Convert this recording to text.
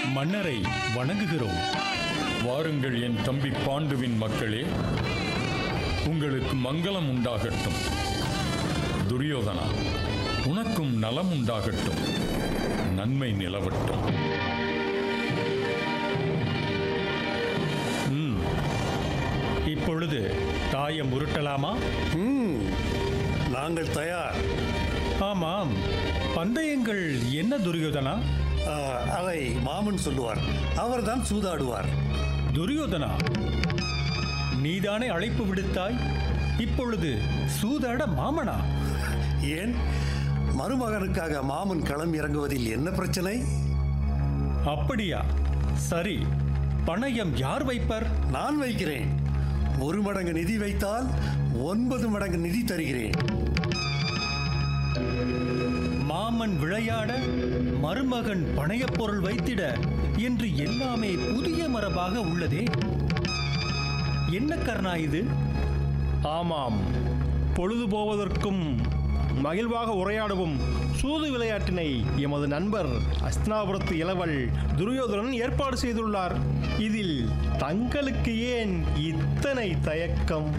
மன்னரை வணங்குகிறோம் வாருங்கள் என் தம்பி பாண்டுவின் மக்களே உங்களுக்கு மங்களம் உண்டாகட்டும் துரியோதனா உனக்கும் நலம் உண்டாகட்டும் நன்மை நிலவட்டும் இப்பொழுது தாயம் உருட்டலாமா ம் நாங்கள் தயார் ஆமாம் பந்தயங்கள் என்ன துரியோதனா ஆ, அதை மாமன் சொல்லுவார் அவர்தான் சூதாடுவார் துரியோதனா நீதானே அழைப்பு விடுத்தாய் இப்பொழுது சூதாட மாமனா ஏன் மருமகனுக்காக மாமன் களம் இறங்குவதில் என்ன பிரச்சனை அப்படியா சரி பணயம் யார் வைப்பர் நான் வைக்கிறேன் ஒரு மடங்கு நிதி வைத்தால் ஒன்பது மடங்கு நிதி தருகிறேன் மாமன் விளையாட மருமகன் பணையப் பொருள் வைத்திட என்று எல்லாமே புதிய மரபாக உள்ளதே என்ன கர்ணா இது ஆமாம் பொழுது போவதற்கும் மகிழ்வாக உரையாடவும் சூது விளையாட்டினை எமது நண்பர் அஸ்தினாபுரத்து இளவல் துரியோதனன் ஏற்பாடு செய்துள்ளார் இதில் தங்களுக்கு ஏன் இத்தனை தயக்கம்